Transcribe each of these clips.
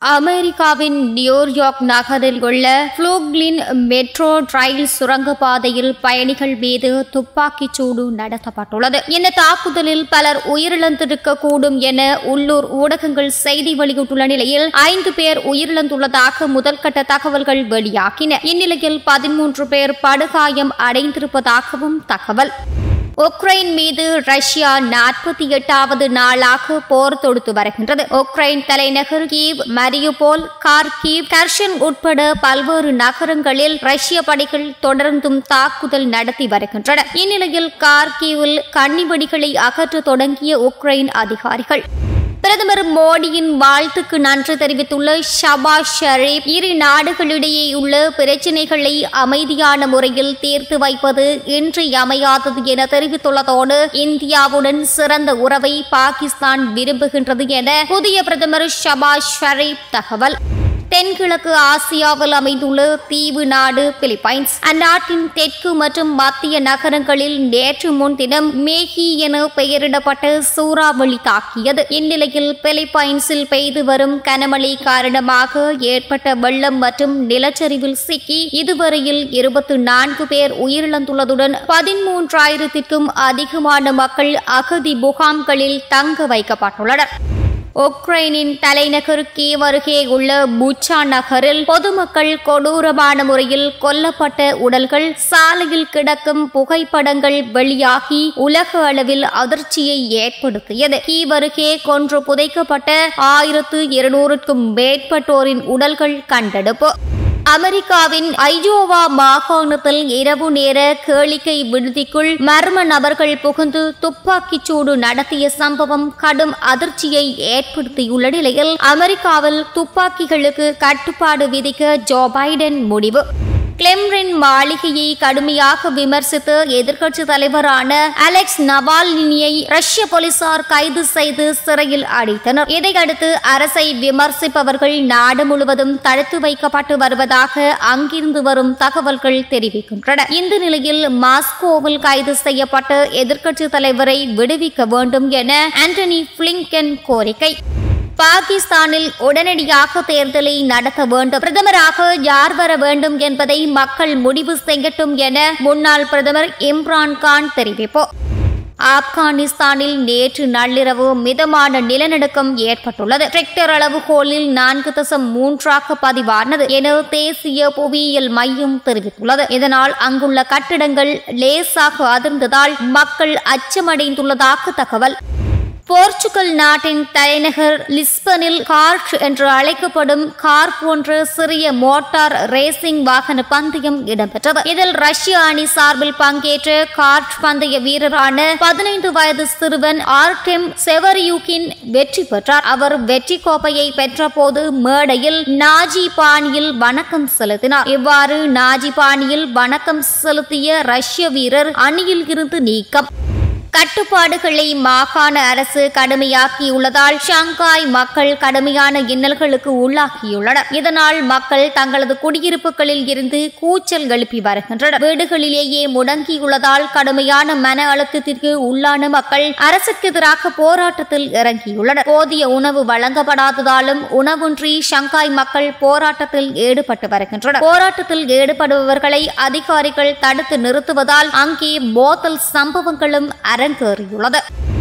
அமெரிக்காவின் நியூயார்க் நகரில் உள்ள புளூக்லின் மெட்ரோ ரயில் சுரங்கப்பாதையில் பயணிகள் மீது துப்பாக்கிச் சூடு நடத்தப்பட்டுள்ளது இந்த தாக்குதலில் பலர் உயிரிழந்திருக்க கூடும் என உள்ளூர் ஊடகங்கள் செய்தி வெளியிட்டுள்ள நிலையில் ஐந்து பேர் உயிரிழந்துள்ளதாக முதல்கட்ட தகவல்கள் வெளியாகின இந்நிலையில் பதிமூன்று பேர் படுகாயம் அடைந்திருப்பதாகவும் தகவல் உக்ரைன் மீது ரஷ்யா நாற்பத்தி எட்டாவது நாளாக போர் தொடுத்து வருகின்றது உக்ரைன் தலைநகர் கீவ் மரியுபோல் கார்கீவ் கர்ஷன் உட்பட பல்வேறு நகரங்களில் ரஷ்ய படைகள் தொடர்ந்தும் தாக்குதல் நடத்தி வருகின்றன இந்நிலையில் கார்கீவில் கன்னிவெடிகளை அகற்ற தொடங்கிய உக்ரைன் அதிகாரிகள் பிரதமர் மோடியின் வாழ்த்துக்கு நன்றி தெரிவித்துள்ள ஷபாஸ் ஷரீப் இரு நாடுகளிடையே உள்ள பிரச்சினைகளை அமைதியான முறையில் தீர்த்து வைப்பது இன்றியமையாதது என தெரிவித்துள்ளதோடு இந்தியாவுடன் சிறந்த உறவை பாகிஸ்தான் விரும்புகின்றது என புதிய பிரதமர் ஷபாஸ் ஷரீப் தகவல் தென்கிழக்கு ஆசியாவில் அமைந்துள்ள தீவு நாடு பிலிப்பைன்ஸ் அந்நாட்டின் தெற்கு மற்றும் மத்திய நகரங்களில் நேற்று முன்தினம் மேகி என பெயரிடப்பட்ட சூறாவளி தாக்கியது இந்நிலையில் பிலிப்பைன்ஸில் பெய்து வரும் கனமழை காரணமாக ஏற்பட்ட வெள்ளம் மற்றும் நிலச்சரிவில் சிக்கி இதுவரையில் இருபத்தி நான்கு பேர் உயிரிழந்துள்ளதுடன் பதிமூன்றாயிரத்திற்கும் அதிகமான மக்கள் அகதி முகாம்களில் தங்க வைக்கப்பட்டுள்ளனர் உக்ரைனின் தலைநகர் கீவ் அருகே உள்ள புச்சா நகரில் பொதுமக்கள் கொடூரமான முறையில் கொல்லப்பட்ட உடல்கள் சாலையில் கிடக்கும் புகைப்படங்கள் வெளியாகி உலக அளவில் அதிர்ச்சியை ஏற்படுத்தியது கீவ் அருகே கொன்று புதைக்கப்பட்ட ஆயிரத்து இருநூறுக்கும் மேற்பட்டோரின் உடல்கள் கண்டெடுப்பு அமெரிக்காவின் ஐயோவா மாகாணத்தில் இரவு நேர கேளிக்கை விடுதிக்குள் மர்ம நபர்கள் புகுந்து துப்பாக்கிச் சூடு நடத்திய சம்பவம் கடும் அதிர்ச்சியை ஏற்படுத்தியுள்ள நிலையில் அமெரிக்காவில் துப்பாக்கிகளுக்கு கட்டுப்பாடு விதிக்க ஜோ பைடன் முடிவு கிளெம்ரின் மாளிகையை கடுமையாக விமர்சித்து எதிர்க்கட்சி தலைவரான அலெக்ஸ் நவால்னியை ரஷ்ய போலீசார் கைது செய்து சிறையில் அடைத்தனர் இதையடுத்து அரசை விமர்சிப்பவர்கள் நாடு முழுவதும் தடுத்து வைக்கப்பட்டு வருவதாக அங்கிருந்து வரும் தகவல்கள் தெரிவிக்கின்றன இந்த நிலையில் மாஸ்கோவில் கைது செய்யப்பட்ட எதிர்க்கட்சி தலைவரை விடுவிக்க வேண்டும் என ஆண்டனி பிளிங்கன் கோரிக்கை பாகிஸ்தானில் உடனடியாக தேர்தலை நடத்த வேண்டும் பிரதமராக யார் வர வேண்டும் என்பதை மக்கள் முடிவு செய்யட்டும் என முன்னாள் பிரதமர் இம்ரான் கான் தெரிவிப்பு ஆப்கானிஸ்தானில் நேற்று நள்ளிரவு மிதமான நிலநடுக்கம் ஏற்பட்டுள்ளது ரெக்டர் அளவுகோலில் நான்கு தசம் மூன்றாக பதிவானது என தேசிய புவியியல் மையம் தெரிவித்துள்ளது இதனால் அங்குள்ள கட்டிடங்கள் லேசாக அதிர்ந்ததால் மக்கள் அச்சமடைந்துள்ளதாக தகவல் போர்ச்சுகல் நாட்டின் தலைநகர் லிஸ்பனில் கார்ட் என்று அழைக்கப்படும் கார் போன்ற சிறிய மோட்டார் ரேசிங் வாகன பந்தயம் இடம்பெற்றது இதில் ரஷ்ய அணி சார்பில் பங்கேற்ற கார்ட் பந்தய வீரரான பதினைந்து வயது சிறுவன் ஆர்டெம் செவரியூக்கின் வெற்றி பெற்றார் அவர் வெற்றி கோப்பையை பெற்றபோது மேடையில் நாஜி பாணியில் வணக்கம் செலுத்தினார் இவ்வாறு நாஜி பாணியில் வணக்கம் செலுத்திய ரஷ்ய வீரர் அணியில் இருந்து நீக்கம் கட்டுப்பாடுகளை மாகாண அரசு கடுமையாக்கியுள்ளதால் ஷாங்காய் மக்கள் கடுமையான இன்னல்களுக்கு உள்ளாகியுள்ளனர் இதனால் மக்கள் தங்களது குடியிருப்புகளில் இருந்து கூச்சல் எழுப்பி வருகின்றனர் வீடுகளிலேயே முடங்கியுள்ளதால் கடுமையான மன அழுத்தத்திற்கு உள்ளான மக்கள் அரசுக்கு எதிராக போராட்டத்தில் இறங்கியுள்ளனர் போதிய உணவு வழங்கப்படாததாலும் உணவுன்றி ஷங்காய் மக்கள் போராட்டத்தில் ஈடுபட்டு வருகின்றனர் போராட்டத்தில் ஈடுபடுபவர்களை அதிகாரிகள் தடுத்து நிறுத்துவதால் அங்கே மோதல் சம்பவங்களும் அரங்கேறியுள்ளது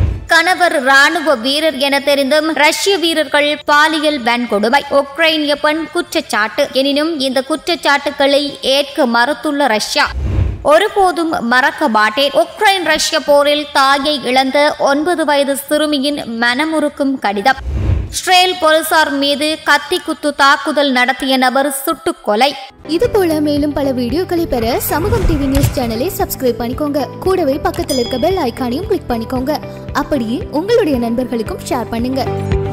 கணவர் ராணுவ வீரர் என தெரிந்தும் ரஷ்ய வீரர்கள் பாலியல் வன்கொடுமை உக்ரைனிய பெண் குற்றச்சாட்டு எனினும் இந்த குற்றச்சாட்டுகளை ஏற்க மறுத்துள்ள ரஷ்யா ஒருபோதும் மறக்க மாட்டேன் உக்ரைன் ரஷ்ய போரில் தாயை இழந்த ஒன்பது வயது சிறுமியின் மனமுறுக்கும் கடிதம் இஸ்ரேல் போலீசார் மீது கத்தி குத்து தாக்குதல் நடத்திய நபர் சுட்டுக் கொலை இது போல மேலும் பல வீடியோக்களை பெற சமூகம் டிவி நியூஸ் சேனலை சப்ஸ்கிரைப் பண்ணிக்கோங்க கூடவே பக்கத்தில் இருக்க பெல் ஐகானையும் கிளிக் பண்ணிக்கோங்க அப்படியே உங்களுடைய நண்பர்களுக்கும் ஷேர் பண்ணுங்க